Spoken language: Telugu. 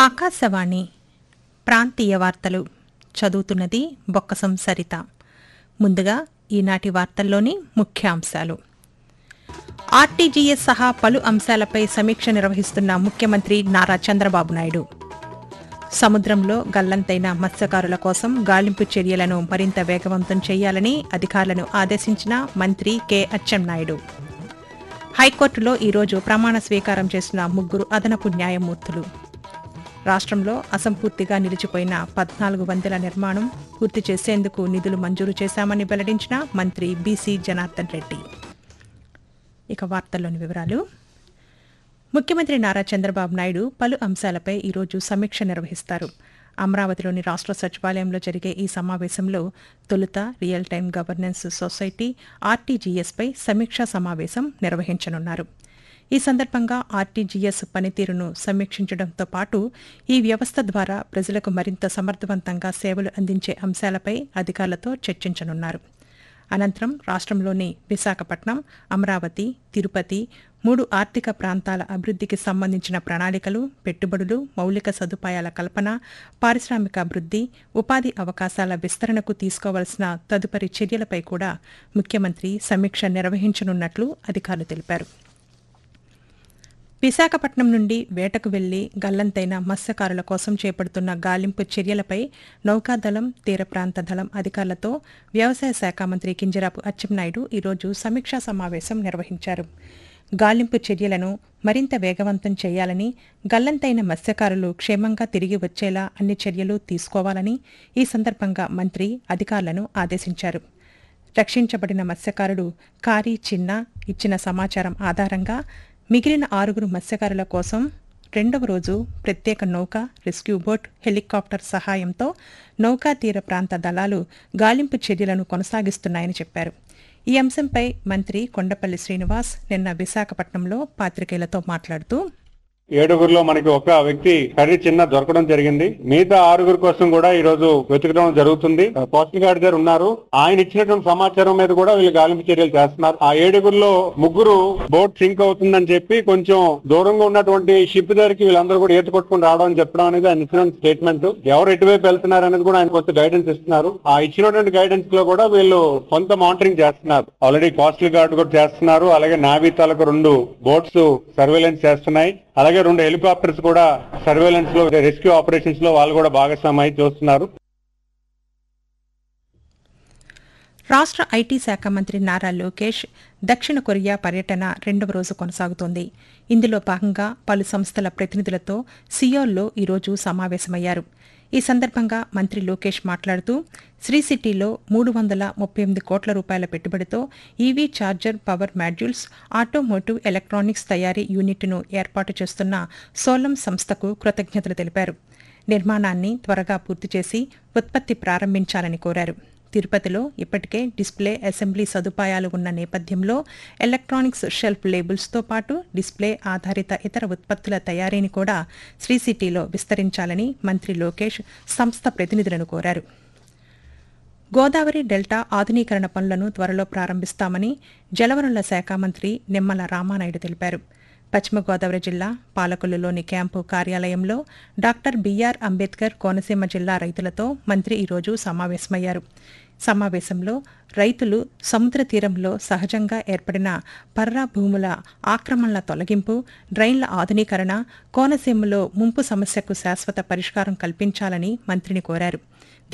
ఆకాశవాణి ప్రాంతీయ వార్తలు చదువుతున్నది బొక్కసం సరిత ముందుగా ఈనాటి వార్తల్లోని ముఖ్యాంశాలు ఆర్టీజీఎస్ సహా పలు అంశాలపై సమీక్ష నిర్వహిస్తున్న ముఖ్యమంత్రి నారా చంద్రబాబు నాయుడు సముద్రంలో గల్లంతైన మత్స్యకారుల కోసం గాలింపు చర్యలను మరింత వేగవంతం చేయాలని అధికారులను ఆదేశించిన మంత్రి కె అచ్చెన్నాయుడు హైకోర్టులో ఈరోజు ప్రమాణ స్వీకారం చేసిన ముగ్గురు అదనపు న్యాయమూర్తులు రాష్ట్రంలో అసంపూర్తిగా నిలిచిపోయిన పద్నాలుగు వందల నిర్మాణం పూర్తి చేసేందుకు నిధులు మంజూరు చేశామని వెల్లడించిన మంత్రి బీసీ జనార్దన్ రెడ్డి ఇక వార్తల్లోని వివరాలు ముఖ్యమంత్రి నారా చంద్రబాబు నాయుడు పలు అంశాలపై ఈరోజు సమీక్ష నిర్వహిస్తారు అమరావతిలోని రాష్ట్ర సచివాలయంలో జరిగే ఈ సమావేశంలో తొలుత రియల్ టైం గవర్నెన్స్ సొసైటీ ఆర్టీజీఎస్పై సమీక్షా సమావేశం నిర్వహించనున్నారు ఈ సందర్భంగా ఆర్టీజీఎస్ పనితీరును సమీక్షించడంతో పాటు ఈ వ్యవస్థ ద్వారా ప్రజలకు మరింత సమర్థవంతంగా సేవలు అందించే అంశాలపై అధికారులతో చర్చించనున్నారు అనంతరం రాష్ట్రంలోని విశాఖపట్నం అమరావతి తిరుపతి మూడు ఆర్థిక ప్రాంతాల అభివృద్ధికి సంబంధించిన ప్రణాళికలు పెట్టుబడులు మౌలిక సదుపాయాల కల్పన పారిశ్రామిక అభివృద్ధి ఉపాధి అవకాశాల విస్తరణకు తీసుకోవాల్సిన తదుపరి చర్యలపై కూడా ముఖ్యమంత్రి సమీక్ష నిర్వహించనున్నట్లు అధికారులు తెలిపారు విశాఖపట్నం నుండి వేటకు వెళ్లి గల్లంతైన మత్స్యకారుల కోసం చేపడుతున్న గాలింపు చర్యలపై నౌకాదళం తీర ప్రాంత దళం అధికారులతో వ్యవసాయ శాఖ మంత్రి కింజరాపు అచ్చెన్నాయుడు ఈరోజు సమీక్షా సమావేశం నిర్వహించారు గాలింపు చర్యలను మరింత వేగవంతం చేయాలని గల్లంతైన మత్స్యకారులు క్షేమంగా తిరిగి వచ్చేలా అన్ని చర్యలు తీసుకోవాలని ఈ సందర్భంగా మంత్రి అధికారులను ఆదేశించారు రక్షించబడిన మత్స్యకారుడు కారీ చిన్న ఇచ్చిన సమాచారం ఆధారంగా మిగిలిన ఆరుగురు మత్స్యకారుల కోసం రెండవ రోజు ప్రత్యేక నౌక రెస్క్యూ బోట్ హెలికాప్టర్ సహాయంతో నౌకా తీర ప్రాంత దళాలు గాలింపు చర్యలను కొనసాగిస్తున్నాయని చెప్పారు ఈ అంశంపై మంత్రి కొండపల్లి శ్రీనివాస్ నిన్న విశాఖపట్నంలో పాత్రికేయులతో మాట్లాడుతూ ఏడుగురిలో మనకి ఒక వ్యక్తి కర్రీ చిన్న దొరకడం జరిగింది మిగతా ఆరుగురు కోసం కూడా ఈ రోజు వెతకడం జరుగుతుంది పోస్టల్ గార్డ్ గారు ఉన్నారు ఆయన ఇచ్చినటువంటి సమాచారం మీద కూడా వీళ్ళు గాలింపు చర్యలు చేస్తున్నారు ఆ ఏడుగురిలో ముగ్గురు బోట్ సింక్ అవుతుందని చెప్పి కొంచెం దూరంగా ఉన్నటువంటి షిప్ దగ్గరికి వీళ్ళందరూ కూడా ఈత కొట్టుకుని రావడం అని చెప్పడం అనేది ఆయన ఇచ్చిన స్టేట్మెంట్ ఎవరు ఎటువైపు వెళ్తున్నారు అనేది కూడా ఆయన కొంత గైడెన్స్ ఇస్తున్నారు ఆ ఇచ్చినటువంటి గైడెన్స్ లో కూడా వీళ్ళు కొంత మానిటరింగ్ చేస్తున్నారు ఆల్రెడీ కోస్టల్ గార్డ్ కూడా చేస్తున్నారు అలాగే నావీ తాలూకు రెండు బోట్స్ సర్వేలెన్స్ చేస్తున్నాయి అలాగే రెండు హెలికాప్టర్స్ కూడా సర్వేలెన్స్ లో రెస్క్యూ ఆపరేషన్స్ లో వాళ్ళు కూడా భాగస్వామ్యం అయి చూస్తున్నారు రాష్ట్ర ఐటీ శాఖ మంత్రి నారా లోకేష్ దక్షిణ కొరియా పర్యటన రెండవ రోజు కొనసాగుతోంది ఇందులో భాగంగా పలు సంస్థల ప్రతినిధులతో సియోల్లో ఈరోజు సమావేశమయ్యారు ఈ సందర్భంగా మంత్రి లోకేష్ మాట్లాడుతూ శ్రీ సిటీలో మూడు వందల ముప్పై ఎనిమిది కోట్ల రూపాయల పెట్టుబడితో EV charger power modules automotive electronics తయారీ యూనిట్ను ఏర్పాటు చేస్తున్న సోలం సంస్థకు కృతజ్ఞతలు తెలిపారు నిర్మాణాన్ని త్వరగా పూర్తి చేసి ఉత్పత్తి ప్రారంభించాలని కోరారు తిరుపతిలో ఇప్పటికే డిస్ప్లే అసెంబ్లీ సదుపాయాలు ఉన్న నేపథ్యంలో ఎలక్ట్రానిక్స్ షెల్ఫ్ లేబుల్స్తో పాటు డిస్ప్లే ఆధారిత ఇతర ఉత్పత్తుల తయారీని కూడా శ్రీ సిటీలో విస్తరించాలని మంత్రి లోకేష్ సంస్థ ప్రతినిధులను కోరారు గోదావరి డెల్టా ఆధునీకరణ పనులను త్వరలో ప్రారంభిస్తామని జలవనరుల శాఖ మంత్రి నిమ్మల రామానాయుడు తెలిపారు పశ్చిమ గోదావరి జిల్లా పాలకొల్లులోని క్యాంపు కార్యాలయంలో డాక్టర్ బీఆర్ అంబేద్కర్ కోనసీమ జిల్లా రైతులతో మంత్రి ఈరోజు సమావేశమయ్యారు సమావేశంలో రైతులు సముద్ర తీరంలో సహజంగా ఏర్పడిన పర్రా భూముల ఆక్రమణల తొలగింపు డ్రైన్ల ఆధునీకరణ కోనసీమలో ముంపు సమస్యకు శాశ్వత పరిష్కారం కల్పించాలని మంత్రిని కోరారు